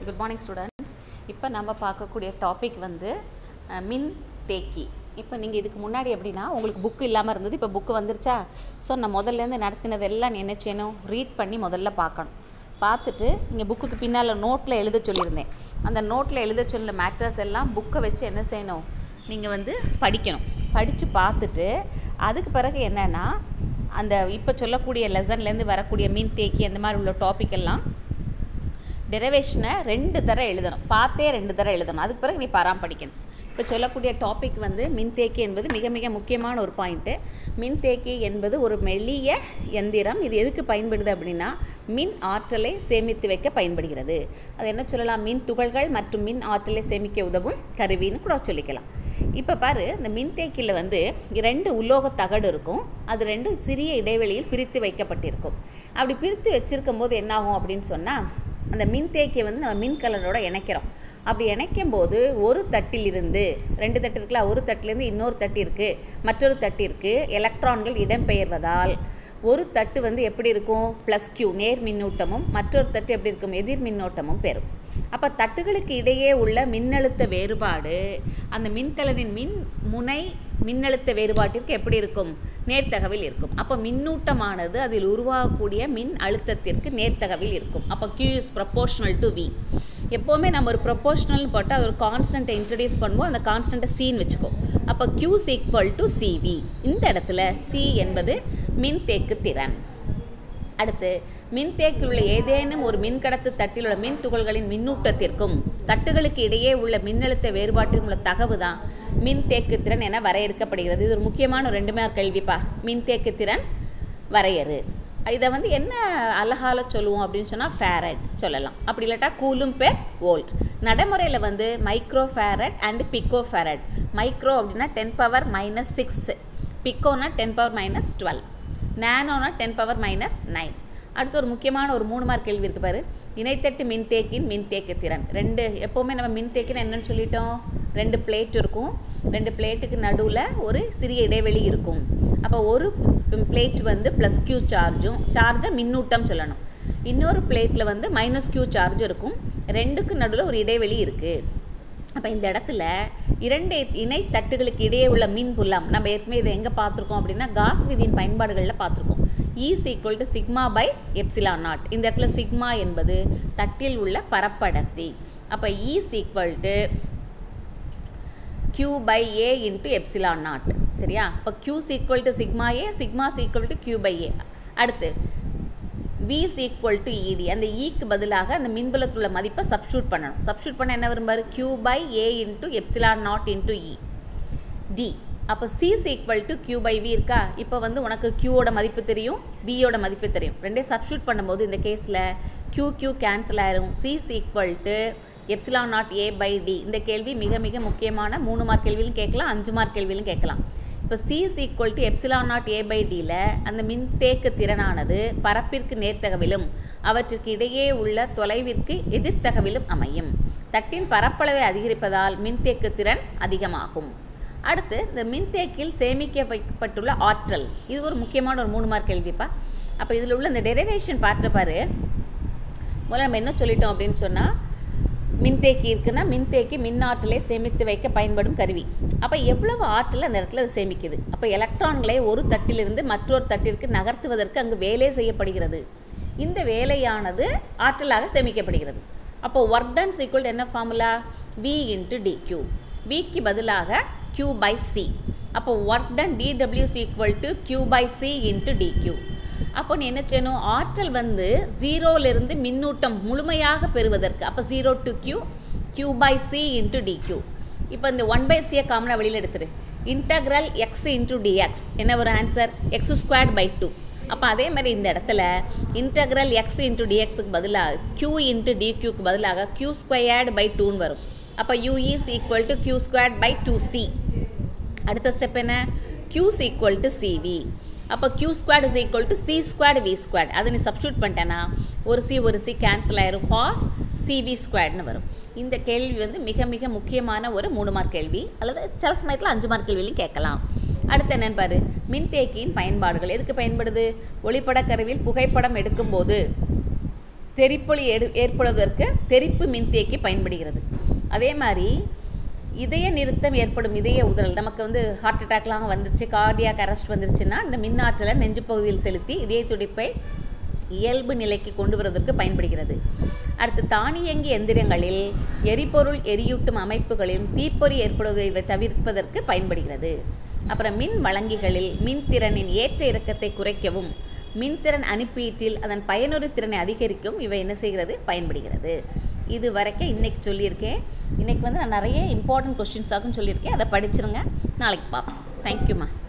good morning students இப்போ நம்ம பார்க்கக்கூடிய டாபிக் வந்து அஹ், மின் தேக்கி இப்போ நீங்கள் இதுக்கு முன்னாடி எப்படின்னா உங்களுக்கு புக்கு இல்லாமல் இருந்தது இப்போ புக்கு வந்துருச்சா ஸோ நான் முதல்லேருந்து நடத்தினதெல்லாம் நீ என்ன செய்யணும் ரீட் பண்ணி முதல்ல பார்க்கணும் பார்த்துட்டு இங்கே புக்குக்கு பின்னால் நோட்டில் எழுத சொல்லியிருந்தேன் அந்த நோட்டில் எழுத சொல்லின மேட்டர்ஸ் எல்லாம் புக்கை வச்சு என்ன செய்யணும் நீங்கள் வந்து படிக்கணும் படித்து பார்த்துட்டு அதுக்கு பிறகு என்னென்னா அந்த இப்போ சொல்லக்கூடிய லெசன்லேருந்து வரக்கூடிய மின் தேக்கி அந்த மாதிரி உள்ள டாபிக் எல்லாம் டெரிவேஷனை ரெண்டு தடவை எழுதணும் பார்த்தே ரெண்டு தடவை எழுதணும் அதுக்கு பிறகு நீ பாராம படிக்கணும் இப்போ சொல்லக்கூடிய டாபிக் வந்து மின்தேக்கி என்பது மிக மிக முக்கியமான ஒரு பாயிண்ட்டு மின்தேக்கி என்பது ஒரு மெல்லிய எந்திரம் இது எதுக்கு பயன்படுது அப்படின்னா மின் ஆற்றலை சேமித்து வைக்க பயன்படுகிறது அது என்ன சொல்லலாம் மின் துகள்கள் மற்றும் மின் ஆற்றலை சேமிக்க உதவும் கருவின்னு கூட சொல்லிக்கலாம் இப்போ பாரு இந்த மின்தேக்கியில் வந்து ரெண்டு உலோக தகடு இருக்கும் அது ரெண்டும் சிறிய இடைவெளியில் பிரித்து வைக்கப்பட்டிருக்கும் அப்படி பிரித்து வச்சிருக்கும் போது என்னாகும் அப்படின்னு சொன்னால் அந்த மின்தேக்கியை வந்து நம்ம மின் கலரோட இணைக்கிறோம் அப்படி இணைக்கும் போது ஒரு தட்டிலிருந்து ரெண்டு தட்டு இருக்குல்ல ஒரு தட்டிலேருந்து இன்னொரு தட்டு இருக்குது மற்றொரு தட்டு இருக்குது எலக்ட்ரான்கள் இடம்பெயர்வதால் ஒரு தட்டு வந்து எப்படி இருக்கும் ப்ளஸ் கியூ நேர் மின்னூட்டமும் மற்றொரு தட்டு எப்படி இருக்கும் எதிர் மின்னோட்டமும் பெறும் அப்போ தட்டுகளுக்கு இடையே உள்ள மின்னழுத்த வேறுபாடு அந்த மின்கலனின் மின் முனை மின்னழுத்த வேறுபாட்டிற்கு எப்படி இருக்கும் நேர்த்தகவில் இருக்கும் அப்போ மின்னூட்டமானது அதில் உருவாகக்கூடிய மின் அழுத்தத்திற்கு நேர்த்தகவில் இருக்கும் அப்போ Q is proportional to V எப்போவுமே நம்ம ஒரு ப்ரொப்போர்ஷனல் போட்டால் அது ஒரு கான்ஸ்டன்ட்டை இன்ட்ரடியூஸ் பண்ணுவோம் அந்த கான்ஸ்டன்ட்டை சீன் வச்சுக்கோ அப்போ Q is equal to CV இந்த இடத்துல C என்பது மின்தேக்கு திறன் அடுத்து மின்தேக்கில் உள்ள ஏதேனும் ஒரு மின்கடத்து தட்டில் உள்ள மின் துகள்களின் மின்னூட்டத்திற்கும் தட்டுகளுக்கு இடையே உள்ள மின்னழுத்த வேறுபாட்டிற்கும் உள்ள தகவு தான் மின்தேக்கு திறன் என வரையறுக்கப்படுகிறது இது ஒரு முக்கியமான ஒரு ரெண்டு மார்க் கேள்விப்பா மின்தேக்கு திறன் வரையறு இதை வந்து என்ன அழகால சொல்லுவோம் அப்படின்னு சொன்னால் ஃபேரட் சொல்லலாம் அப்படி இல்லாட்டா கூலும் பேர் வோல்ட் நடைமுறையில் வந்து micro farad and pico farad micro அப்படின்னா டென் பவர் மைனஸ் சிக்ஸ் பிக்கோனா டென் பவர் மைனஸ் டுவெல் நானோனா டென் பவர் மைனஸ் நைன் அடுத்து ஒரு முக்கியமான ஒரு மூணு மார்க் கேள்வி இருக்குது பாரு இணைத்தட்டு மின்தேக்கின் மின்தேக்கு திறன் ரெண்டு எப்போவுமே நம்ம மின்தேக்கின்னு என்னன்னு சொல்லிட்டோம் ரெண்டு பிளேட் இருக்கும் ரெண்டு பிளேட்டுக்கு நடுவில் ஒரு சிறிய இடைவெளி இருக்கும் அப்போ ஒரு பிளேட் வந்து ப்ளஸ் கியூ சார்ஜும் சார்ஜை மின்னூட்டம் சொல்லணும் இன்னொரு பிளேட்டில் வந்து மைனஸ் கியூ சார்ஜ் இருக்கும் ரெண்டுக்கு நடுவில் ஒரு இடைவெளி இருக்குது அப்போ இந்த இடத்துல இரண்டு இணை தட்டுகளுக்கு இடையே உள்ள மின் புலம் நம்ம ஏற்கனவே இதை எங்கே பார்த்துருக்கோம் அப்படின்னா காஸ் விதியின் பயன்பாடுகளில் பார்த்துருக்கோம் E is equal to sigma by epsilon naught இந்த இடத்துல சிக்மா என்பது தட்டில் உள்ள பரப்படர்த்தி அப்போ E is equal to q by A into epsilon naught சரியா இப்போ q equal to sigma A sigma equal to q by A அடுத்து v ஈக்குவல் டு இடி அந்த ஈக்கு பதிலாக அந்த மின்புலத்தில் உள்ள மதிப்பை சப்ஸ்டியூட் பண்ணணும் சப்ஸ்டியூட் பண்ண என்ன வரும்பாரு q by A into epsilon naught into E D அப்போ C equal to q by V இருக்கா இப்போ வந்து உனக்கு க்யூவோட மதிப்பு தெரியும் வியோட மதிப்பு தெரியும் ரெண்டே சப்ஸ்டியூட் பண்ணும்போது இந்த கேஸில் q q கேன்சல் ஆயிரும் C equal to epsilon naught A by D இந்த கேள்வி மிக மிக முக்கியமான மூணு மார்க் கேள்வியிலும் கேட்கலாம் அஞ்சு மார்க் கேள்வியிலும் கேட்கலாம் இப்போ C is equal to epsilon naught A by டியில் அந்த மின்தேக்கு திறனானது பரப்பிற்கு நேர்த்தகவிலும் அவற்றிற்கு இடையே உள்ள தொலைவிற்கு எதிர்த்தகவிலும் அமையும் தட்டின் பரப்பளவை அதிகரிப்பதால் மின்தேக்கு திறன் அதிகமாகும் அடுத்து இந்த மின்தேக்கில் சேமிக்க வைக்கப்பட்டுள்ள ஆற்றல் இது ஒரு முக்கியமான ஒரு மூணு மார்க் கேள்விப்பா அப்போ இதில் உள்ள இந்த டெரிவேஷன் பார்த்த பாரு முதல்ல நம்ம என்ன சொல்லிட்டோம் அப்படின்னு சொன்னால் மின்தேக்கி இருக்குன்னா மின்தேக்கி மின் ஆற்றலை சேமித்து வைக்க பயன்படும் கருவி அப்போ எவ்வளவு ஆற்றல் அந்த இடத்துல அது சேமிக்குது அப்போ எலக்ட்ரான்களை ஒரு தட்டிலிருந்து மற்றொரு தட்டிற்கு நகர்த்துவதற்கு அங்கு வேலை செய்யப்படுகிறது இந்த வேலையானது ஆற்றலாக சேமிக்கப்படுகிறது அப்போ ஒர்க் டன் ஈக்குவல் என்ன formula V into D Q விக்கு பதிலாக கியூ பை சி அப்போ work done DW is equal to Q by C into D Q அப்போ நீ என்ன செய்யணும் ஆற்றல் வந்து ஜீரோலேருந்து மின்னூட்டம் முழுமையாக பெறுவதற்கு அப்போ zero to Q Q by C into D Q இப்போ இந்த ஒன் பை சியை காமனாக வெளியில் எடுத்துரு இன்டக்ரல் எக்ஸ் இன்ட்டு டிஎக்ஸ் என்ன ஒரு answer X squared by two அப்போ அதே மாதிரி இந்த இடத்துல இன்டக்ரல் எக்ஸ் இன்ட்டு டிஎக்ஸுக்கு பதிலாக கியூ இன்ட்டு டிக்யூக்கு பதிலாக கியூ ஸ்கொயர்டு பை டூன்னு வரும் அப்போ U is equal to Q squared by two C அடுத்த ஸ்டெப் என்ன கியூஸ் ஈக்குவல் டு சிவி அப்போ Q squared is equal to C squared V squared அதை நீ சப்ஸ்டியூட் பண்ணிட்டேன்னா ஒரு சி ஒரு சி கேன்சல் ஆயிரும் ஹாஃப் சிவி ஸ்கொயர்ட்னு வரும் இந்த கேள்வி வந்து மிக மிக முக்கியமான ஒரு மூணு மார்க் கேள்வி அல்லது சில சமயத்தில் அஞ்சு மார்க் கேள்வியிலையும் கேட்கலாம் அடுத்து என்னன்னு பாரு மின்தேக்கியின் பயன்பாடுகள் எதுக்கு பயன்படுது ஒளிப்பட கருவியில் புகைப்படம் எடுக்கும்போது தெறிப்பொலி எடு ஏற்படுவதற்கு தெறிப்பு மின்தேக்கி பயன்படுகிறது அதே மாதிரி இதய நிறுத்தம் ஏற்படும் இதய உதறல் நமக்கு வந்து ஹார்ட் அட்டாக்லாம் வந்துருச்சு கார்டியாக் அரெஸ்ட் வந்துருச்சுன்னா இந்த மின்னாற்றலை நெஞ்சு பகுதியில் செலுத்தி இதய துடிப்பை இயல்பு நிலைக்கு கொண்டு வருவதற்கு பயன்படுகிறது அடுத்து தானியங்கி எந்திரங்களில் எரிபொருள் எரியூட்டும் அமைப்புகளில் தீப்பொறி ஏற்படுவதை தவிர்ப்பதற்கு பயன்படுகிறது அப்புறம் மின் வழங்கிகளில் மின்திறனின் ஏற்ற இறக்கத்தை குறைக்கவும் மின்திறன் அனுப்பீட்டில் அதன் பயனுறு திறனை அதிகரிக்கும் இவை என்ன செய்கிறது பயன்படுகிறது இது வரைக்கும் இன்றைக்கி சொல்லியிருக்கேன் இன்றைக்கி வந்து நான் நிறைய இம்பார்ட்டன்ட் கொஸ்டின்ஸாகவும் சொல்லியிருக்கேன் அதை படிச்சிருங்க நாளைக்கு பார்ப்போம் தேங்க்யூம்மா